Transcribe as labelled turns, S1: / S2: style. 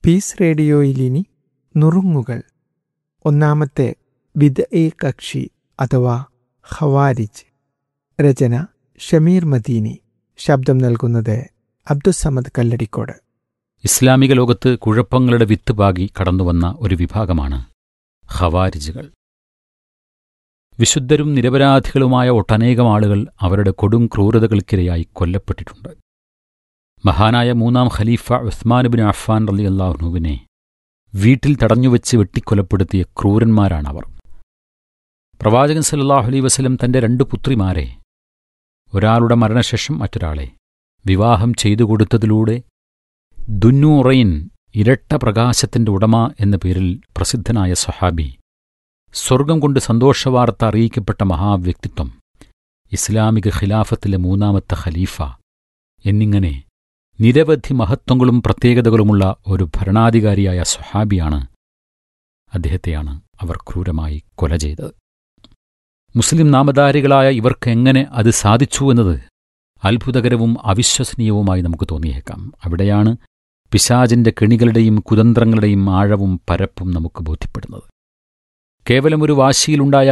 S1: piece റേഡിയോയിലിനി നുറുങ്ങുകൾ ഒന്നാമത്തെ വിദ A കക്ഷി അഥവാ ഖവാരിജ് രചന ഷമീർ മദീനി ശബ്ദം നൽകുന്നത് അബ്ദുസമദ് കല്ലടിക്കോട്
S2: ഇസ്ലാമിക ലോകത്ത് കുഴപ്പങ്ങളുടെ വിത്ത് പാകി കടന്നുവന്ന ഒരു വിഭാഗമാണ് ഖവാരിജുകൾ വിശുദ്ധരും നിരപരാധികളുമായ ഒട്ടനേകം ആളുകൾ അവരുടെ കൊടും ക്രൂരതകൾക്കിരയായി കൊല്ലപ്പെട്ടിട്ടുണ്ട് മഹാനായ മൂന്നാം ഖലീഫ ഉസ്മാൻ ബിൻ അഫ്ഫാൻ റലി അള്ളാഹ്നുവിനെ വീട്ടിൽ തടഞ്ഞുവെച്ച് വെട്ടിക്കൊലപ്പെടുത്തിയ ക്രൂരന്മാരാണവർ പ്രവാചകൻ സല്ലാഹു അലൈ വസലം തന്റെ രണ്ടു പുത്രിമാരെ ഒരാളുടെ മരണശേഷം മറ്റൊരാളെ വിവാഹം ചെയ്തു കൊടുത്തതിലൂടെ ദുന്നൂറൈൻ ഇരട്ട പ്രകാശത്തിന്റെ ഉടമ എന്ന പേരിൽ പ്രസിദ്ധനായ സഹാബി സ്വർഗം കൊണ്ട് സന്തോഷവാർത്ത അറിയിക്കപ്പെട്ട മഹാവ്യക്തിത്വം ഇസ്ലാമിക ഖിലാഫത്തിലെ മൂന്നാമത്തെ ഖലീഫ എന്നിങ്ങനെ നിരവധി മഹത്വങ്ങളും പ്രത്യേകതകളുമുള്ള ഒരു ഭരണാധികാരിയായ സ്വഹാബിയാണ് അദ്ദേഹത്തെയാണ് അവർ ക്രൂരമായി കൊല ചെയ്തത് മുസ്ലിം നാമധാരികളായ ഇവർക്ക് എങ്ങനെ അത് സാധിച്ചു എന്നത് അത്ഭുതകരവും അവിശ്വസനീയവുമായി നമുക്ക് തോന്നിയേക്കാം അവിടെയാണ് പിശാചിന്റെ കെണികളുടെയും കുതന്ത്രങ്ങളുടെയും ആഴവും പരപ്പും നമുക്ക് ബോധ്യപ്പെടുന്നത് കേവലം ഒരു വാശിയിലുണ്ടായ